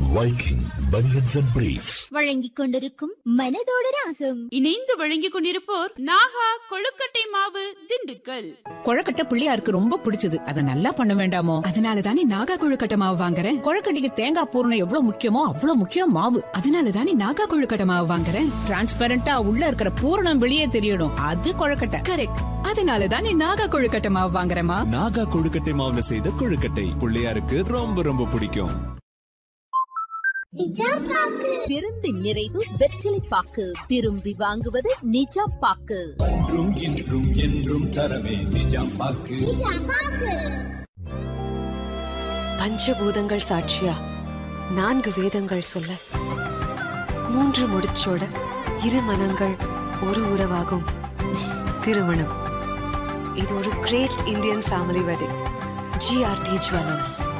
Viking Bunions and Briefs. வழங்கிக் கொண்டிருக்கும் மனதோடு ராகம் இணைந்து வழங்கிக் கொண்டிருப்போர் நாகா கொழுக்கட்டை மாவு திண்டுக்கல் கொழக்கட்டை பிள்ளையாருக்கு ரொம்ப பிடிச்சது அத நல்லா பண்ண வேண்டாமோ அதனால தானே நாகா கொழுக்கட்டை மாவு வாங்குறேன் கொழக்கட்டைக்கு தேங்காய் பூரணம் எவ்வளவு முக்கியமோ அவ்வளவு முக்கியம் மாவு அதனால தானே நாகா கொழுக்கட்டை மாவு வாங்குறேன் டிரான்ஸ்பரண்டா உள்ள இருக்கிற பூரணம் வெளியே தெரியணும் அது கொழக்கட்டை கரெக்ட் அதனால தானே நாகா கொழுக்கட்டை மாவு வாங்குறேமா நாகா கொழுக்கட்டை மாவுல செய்த கொழுக்கட்டை பிள்ளையாருக்கு ரொம்ப ரொம்ப பிடிக்கும் பெருந்து நிறைவு வெற்றிலை பாக்கு விரும்பி வாங்குவது நிஜாம் பாக்கு என்றும் இன்றும் என்றும் தரவே நிஜாம் பாக்கு பஞ்சபூதங்கள் சாட்சியா நான்கு வேதங்கள் சொல்ல மூன்று முடிச்சோட இரு மனங்கள் ஒரு உறவாகும் திருமணம் இது ஒரு great Indian family wedding GRT jewellers